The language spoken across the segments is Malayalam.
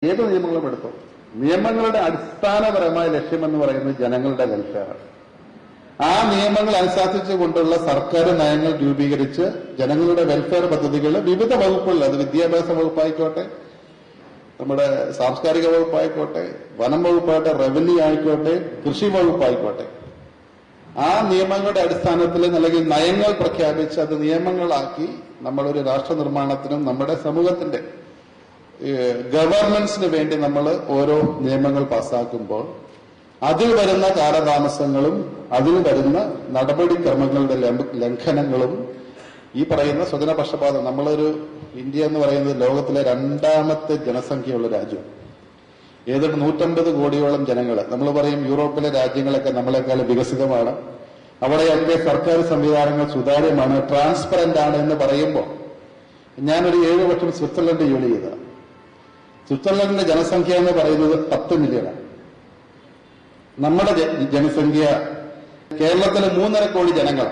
ഏത് നിയമങ്ങളും എടുത്തു നിയമങ്ങളുടെ അടിസ്ഥാനപരമായ ലക്ഷ്യമെന്ന് പറയുന്നത് ജനങ്ങളുടെ വെൽഫെയറാണ് ആ നിയമങ്ങൾ അനുശാസിച്ചുകൊണ്ടുള്ള സർക്കാർ നയങ്ങൾ രൂപീകരിച്ച് ജനങ്ങളുടെ വെൽഫെയർ പദ്ധതികൾ വിവിധ വകുപ്പുകളിൽ അത് വിദ്യാഭ്യാസ വകുപ്പായിക്കോട്ടെ നമ്മുടെ സാംസ്കാരിക വകുപ്പായിക്കോട്ടെ വനം വകുപ്പായിട്ടെ റവന്യൂ ആയിക്കോട്ടെ കൃഷി വകുപ്പായിക്കോട്ടെ ആ നിയമങ്ങളുടെ അടിസ്ഥാനത്തിൽ അല്ലെങ്കിൽ നയങ്ങൾ പ്രഖ്യാപിച്ച് അത് നിയമങ്ങളാക്കി നമ്മളൊരു രാഷ്ട്ര നിർമ്മാണത്തിനും നമ്മുടെ സമൂഹത്തിന്റെ ഗവർണൻസിന് വേണ്ടി നമ്മൾ ഓരോ നിയമങ്ങൾ പാസ്സാക്കുമ്പോൾ അതിൽ വരുന്ന കാലതാമസങ്ങളും അതിൽ വരുന്ന നടപടിക്രമങ്ങളുടെ ലംഘ- ലംഘനങ്ങളും ഈ പറയുന്ന സ്വജന പക്ഷപാതം നമ്മളൊരു ഇന്ത്യ എന്ന് പറയുന്നത് ലോകത്തിലെ രണ്ടാമത്തെ ജനസംഖ്യയുള്ള രാജ്യം ഏതാണ്ട് നൂറ്റമ്പത് കോടിയോളം ജനങ്ങൾ നമ്മൾ പറയും യൂറോപ്പിലെ രാജ്യങ്ങളൊക്കെ നമ്മളെക്കാൾ വികസിതമാണ് അവിടെയൊക്കെ സർക്കാർ സംവിധാനങ്ങൾ സുതാര്യമാണ് ട്രാൻസ്പെറന്റ് ആണ് എന്ന് പറയുമ്പോൾ ഞാനൊരു ഏഴ് വർഷം സ്വിറ്റ്സർലൻഡ് ജോലി ചെയ്ത സ്വിറ്റ്സർലൻഡിന്റെ ജനസംഖ്യ എന്ന് പറയുന്നത് പത്ത് മില്യണാണ് നമ്മുടെ ജ- ജനസംഖ്യ കേരളത്തിലെ മൂന്നര കോടി ജനങ്ങളാണ്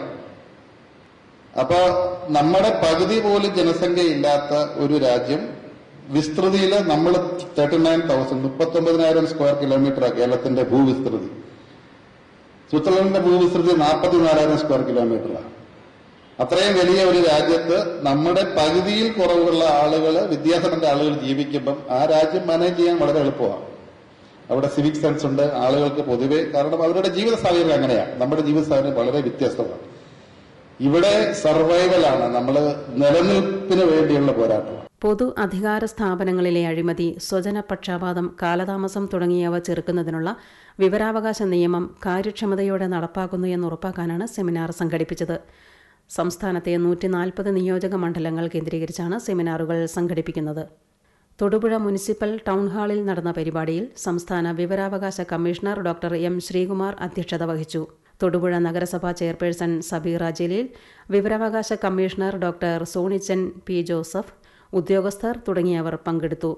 അപ്പൊ നമ്മുടെ പകുതി പോലും ജനസംഖ്യ ഇല്ലാത്ത ഒരു രാജ്യം വിസ്തൃതിയിൽ നമ്മൾ തേർട്ടി നയൻ തൗസൻഡ് മുപ്പത്തി ഒമ്പതിനായിരം സ്ക്വയർ കിലോമീറ്ററാണ് കേരളത്തിന്റെ ഭൂവിസ്തൃതി സ്വിറ്റ്സർലൻഡിന്റെ ഭൂവിസ്തൃതി നാൽപ്പത്തിനാലായിരം സ്ക്വയർ കിലോമീറ്ററാണ് അത്രയും വലിയ ഒരു രാജ്യത്ത് നമ്മുടെ പകുതിയിൽ കുറവുള്ള ആളുകൾ വിദ്യാസമ്പന്ന ആളുകൾ ജീവിക്കുമ്പം ആ രാജ്യം മാനേജ് ചെയ്യാൻ വളരെ എളുപ്പമാണ് അവിടെ സിവിക് സെൻസ് ഉണ്ട് ആളുകൾക്ക് പൊതുവെ കാരണം അവരുടെ ജീവിത സാഹചര്യം അങ്ങനെയാണ് നമ്മുടെ ജീവിത സാഹചര്യം വളരെ വ്യത്യസ്തമാണ് ഇവിടെ സർവൈവലാണ് നമ്മൾ നിലനിൽപ്പിന് വേണ്ടിയുള്ള പോരാട്ടമാണ് പൊതു അധികാര സ്ഥാപനങ്ങളിലെ അഴിമതി സ്വജന പക്ഷാപാതം കാലതാമസം തുടങ്ങിയവ ചെറുക്കുന്നതിനുള്ള വിവരാവകാശ നിയമം കാര്യക്ഷമതയോടെ നടപ്പാക്കുന്നു എന്ന് ഉറപ്പാക്കാനാണ് സെമിനാർ സംഘടിപ്പിച്ചത് സംസ്ഥാനത്തെ നൂറ്റി നാൽപ്പത് നിയോജക മണ്ഡലങ്ങൾ കേന്ദ്രീകരിച്ചാണ് സെമിനാറുകൾ സംഘടിപ്പിക്കുന്നത് തൊടുപുഴ മുനിസിപ്പൽ ടൗൺ ഹാളിൽ നടന്ന പരിപാടിയിൽ സംസ്ഥാന വിവരാവകാശ കമ്മീഷണർ ഡോക്ടർ എം ശ്രീകുമാർ അധ്യക്ഷത വഹിച്ചു തൊടുപുഴ നഗരസഭാ ചെയർപേഴ്സൺ സബീറ ജലീൽ വിവരാവകാശ commissioner doctor Sonichan P Joseph ഉദ്യോഗസ്ഥർ തുടങ്ങിയവർ പങ്കെടുത്തു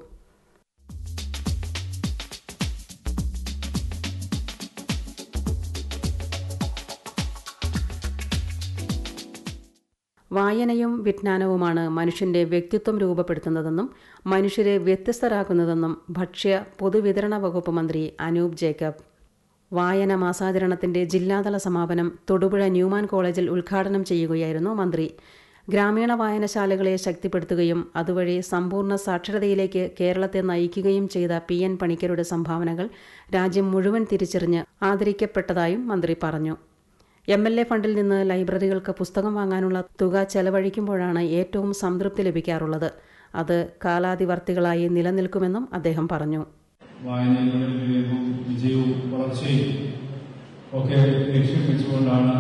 വായനയും വിജ്ഞാനവുമാണ് മനുഷ്യന്റെ വ്യക്തിത്വം രൂപപ്പെടുത്തുന്നതെന്നും മനുഷ്യരെ വ്യത്യസ്തരാക്കുന്നതെന്നും ഭക്ഷ്യ പൊതുവിതരണ വകുപ്പ് മന്ത്രി അനൂപ് ജേക്കബ് വായന മാസാചരണത്തിന്റെ ജില്ലാതല സമാപനം തൊടുപുഴ ന്യൂമാൻ കോളേജിൽ ഉദ്ഘാടനം ചെയ്യുകയായിരുന്നു മന്ത്രി ഗ്രാമീണ വായനശാലകളെ ശക്തിപ്പെടുത്തുകയും അതുവഴി സമ്പൂർണ്ണ സാക്ഷരതയിലേക്ക് കേരളത്തെ നയിക്കുകയും ചെയ്ത പി എൻ പണിക്കരുടെ സംഭാവനകൾ രാജ്യം മുഴുവൻ തിരിച്ചറിഞ്ഞ് ആദരിക്കപ്പെട്ടതായും മന്ത്രി പറഞ്ഞു എം എൽ എ ഫണ്ടിൽ നിന്ന് ലൈബ്രറികൾക്ക് പുസ്തകം വാങ്ങാനുള്ള തുക ചെലവഴിക്കുമ്പോഴാണ് ഏറ്റവും സംതൃപ്തി ലഭിക്കാറുള്ളത് അത് കാലാതിവർത്തികളായി നിലനിൽക്കുമെന്നും അദ്ദേഹം പറഞ്ഞു വായനയുടെ വിവേകവും വിജയവും വളർച്ചയും ഒക്കെ ലക്ഷ്യം വെച്ചുകൊണ്ടാണ്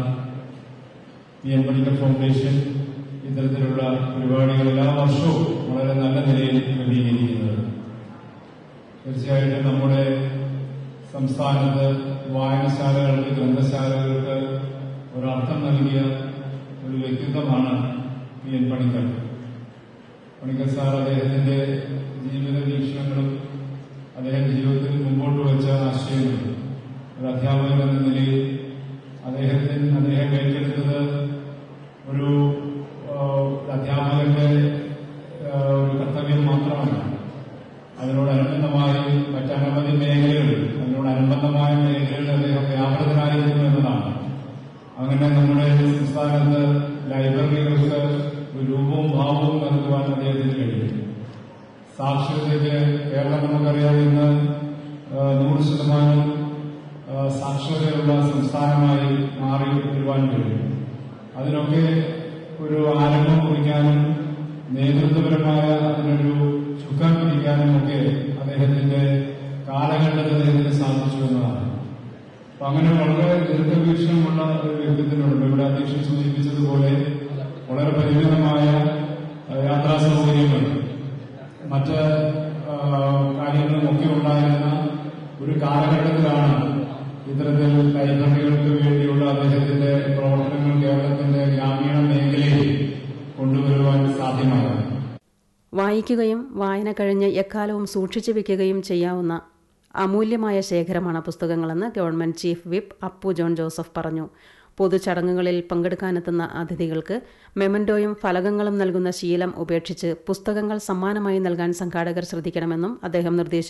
പി എം പണിക്കർ ഫൗണ്ടേഷൻ ഇത്തരത്തിലുള്ള പരിപാടികൾ എല്ലാ വർഷവും വളരെ നല്ല നിലയിൽ ക്രമീകരിക്കുന്നത് തീർച്ചയായിട്ടും നമ്മുടെ സംസ്ഥാനത്ത് വായനശാലകൾക്ക് ഗ്രന്ഥശാലകൾക്ക് ഒരർത്ഥം നൽകിയ ഒരു വ്യക്തിത്വമാണ് P N Panicker Panicker sir അദ്ദേഹത്തിന്റെ ജീവിത വീക്ഷണങ്ങളും അദ്ദേഹം ജീവിതത്തിൽ മുമ്പോട്ട് വെച്ച ആശയങ്ങളും ഒരു അധ്യാപകൻ എന്ന നിലയിൽ അദ്ദേഹത്തിന് അദ്ദേഹം ഏറ്റെടുത്തത് ഒരു ആ, അധ്യാപകന്റെ ആ, ഒരു കർത്തവ്യം മാത്രമല്ല അതിനോടനുബന്ധമായി മറ്റനവധി മേഖലകളിൽ അതിനോടനുബന്ധമായ മേഖലകളിൽ അദ്ദേഹം വ്യാപൃതനായിരുന്നു എന്നതാണ് അങ്ങനെ നമ്മുടെ സംസ്ഥാനത്ത് ലൈബ്രറികൾക്ക് ഒരു രൂപവും ഭാവവും നൽകുവാൻ അദ്ദേഹത്തിന് കഴിയും സാക്ഷരതയ്ക്ക് കേരളം നമുക്കറിയാം ഇന്ന് ആ, നൂറ് ശതമാനം ആ, സാക്ഷരതയുള്ള സംസ്ഥാനമായി മാറി വരുവാൻ കഴിയും അതിനൊക്കെ ഒരു ആരംഭം കുറിക്കാനും നേതൃത്വപരമായ അതിനൊരു ചുക്കാൻ പിടിക്കാനും ഒക്കെ അദ്ദേഹത്തിന്റെ കാലഘട്ടത്തിൽ അദ്ദേഹത്തിന് സാധിച്ചു എന്നതാണ് അപ്പൊ അങ്ങനെ വളരെ ദീർഘവീക്ഷണമുള്ള ഒരു വ്യക്തിത്വമുണ്ട് ഇവിടെ അധ്യക്ഷൻ സൂചിപ്പിച്ചതുപോലെ വളരെ പരിമിതമായ ആ, യാത്രാ സൗകര്യങ്ങൾ മറ്റ് ആ, കാര്യങ്ങളുമൊക്കെ ഉണ്ടായിരുന്ന ഒരു കാലഘട്ടത്തിലാണ് ഇത്തരത്തിൽ ലൈബ്രറികൾക്ക് വേണ്ടിയുള്ള അദ്ദേഹത്തിന്റെ പ്രവർത്തനങ്ങൾ കേരളത്തിന്റെ ഗ്രാമീണ മേഖലയിൽ കൊണ്ടുവരുവാൻ സാധ്യമായത് വായിക്കുകയും വായന കഴിഞ്ഞ് എക്കാലവും സൂക്ഷിച്ചു വെക്കുകയും ചെയ്യാവുന്ന അമൂല്യമായ ശേഖരമാണ് പുസ്തകങ്ങളെന്ന് government chief whip Appu John Joseph പറഞ്ഞു പൊതുചടങ്ങുകളിൽ പങ്കെടുക്കാനെത്തുന്ന അതിഥികൾക്ക് മെമന്റോയും ഫലകങ്ങളും നൽകുന്ന ശീലം ഉപേക്ഷിച്ച് പുസ്തകങ്ങൾ സമ്മാനമായി നൽകാൻ സംഘാടകർ ശ്രദ്ധിക്കണമെന്നും അദ്ദേഹം നിർദ്ദേശിച്ചു